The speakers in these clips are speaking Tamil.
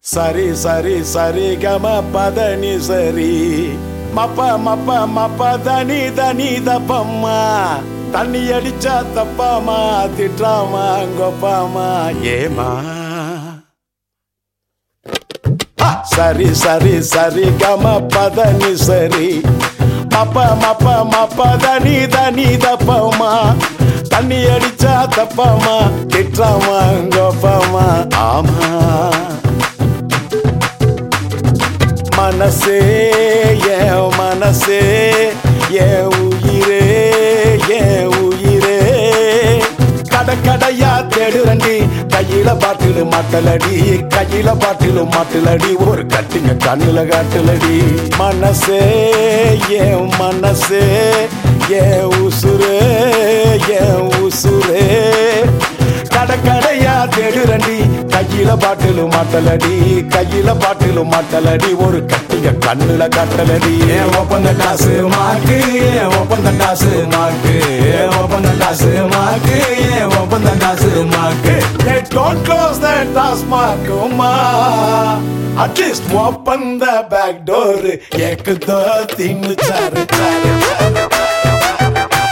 சரி சரி சரி கம பதனி சரி மப்ப மப்ப மப்ப தனி தனி தப்பம்மா தண்ணி அடிச்சா தப்பாமா திட்டாமா கொப்பாமா ஏமா ஆ, சரி சரி சரி கம பதனி சரி மப்ப மப்ப மப்ப தனி தனி தப்பமா தண்ணி அடிச்சா தப்பாமா திட்டாமா கொப்பாமா ஆமா மனசே என் மனசே என் உயிரே என் உயிரே கட கடையா தேடுறண்டி கையில பாட்டிலு மாட்டலடி கையில பாட்டிலு மாட்டலடி ஒரு கட்டிங்க கண்ணுல காட்டுலடி மனசே என் மனசே என் உசுரே என் உசுரே கட கடையா தேடுறண்டி கையில பாட்டிலு மாட்டலடி கையில பாட்டிலு மாட்டலடி ஒரு கட்டிங்க கண்ணுல காட்டலடி ஏன் ஒப்பந்த காசு மாக்கு ஏன் ஒப்பந்த காசு மாக்கு ஏன் ஒப்பந்த காசு மாக்கு ஏன் ஒப்பந்த காசு மாக்கு Hey, don't close that taskmark, Uma. At least open the back door. एक दो तीन चार चार चार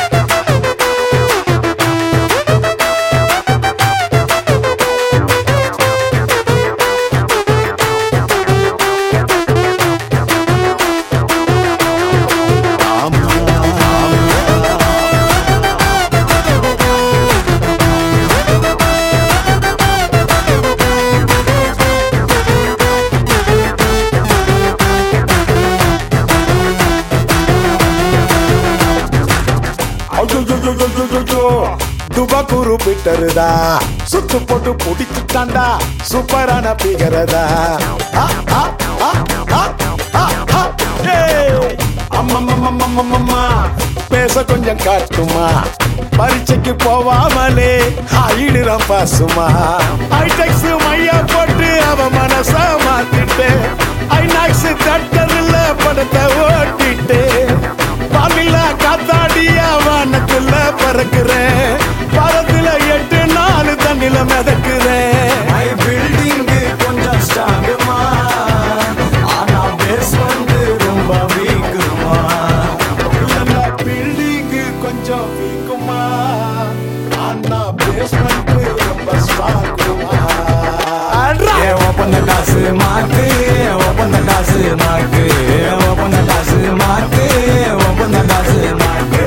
துபகுரு பிட்டருதா சுத்து போட்டு புடிச்சுட்டாண்டா சூப்பரான பிகரதா ஆ, ஆ, ஆ, ஆ, ஆ, ஆ. ஏய்! அம்மம்மம்மம்மம்மம்மா. பேச கொஞ்சம் காட்டுமா பரீட்சைக்கு போவாமலே ஆயிடுறான் பாசுமா ஐடெக்ஸ் மையா போட்டு அவ மனச மாத்திட்டு ஐநாக்ஸ் தட்டதுல படத்தை ஓட்டிட்டு பாலில காத்தாடிய வானத்துல பறக்குறேன் பரத்துல எட்டு நாலு தண்ணில மிதக்குறேன் மை பில்டிங் கொஞ்சம் ஸ்ட்ராங்குமா ஆனா பேஸ் வந்து ரொம்ப வீக்குமா பில்டிங்கு கொஞ்சம் வீக்குமா அண்ணா பேஸ்மெண்ட் ரொம்ப ஸ்ட்ராங்குமா ஏன் ஒப்பந்த காசு மாக்கு ஏன் ஒப்பந்த காசு மாக்கு ஏன் ஒப்பந்த காசு மாக்கு ஏன் ஒப்பந்த காசு மாக்கு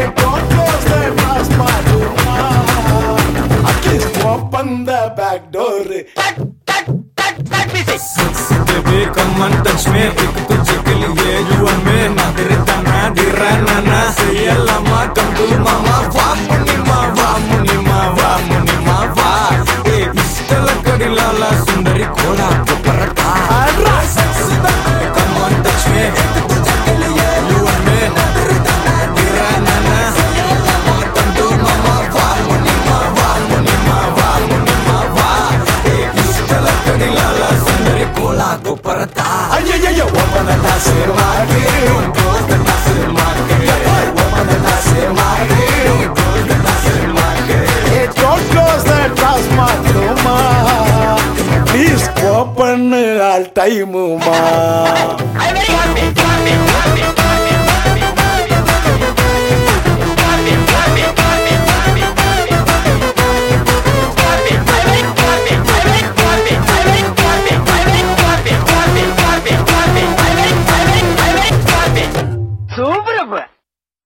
Open the back door. Baby, come and touch me. एक तुझे के लिए you and me. ना तेरे तना दिराना ना செய்யலாமா come to mama வா முனிமா வா முனிமா வா முனிமா வா ஏ இஷ்டல கடிலால சுந்தரி கோலா பரட்டா come and touch me. एक तुझे के लिए you and me. ना तेरे तना दिराना ना செய்யலாமா come to mama வா முனிமா வா முனிமா வா முனிமா வா ஏ இஷ்டல கடிலால சுந்தரி கோலா பரட்டா ஐயையையோ, Open the glass in my room, close the glass in my room. Open the glass in my room, close the glass in my room. Hey, don't close that taskmark, ma. Please open all time, ma. I'm very happy, happy, happy.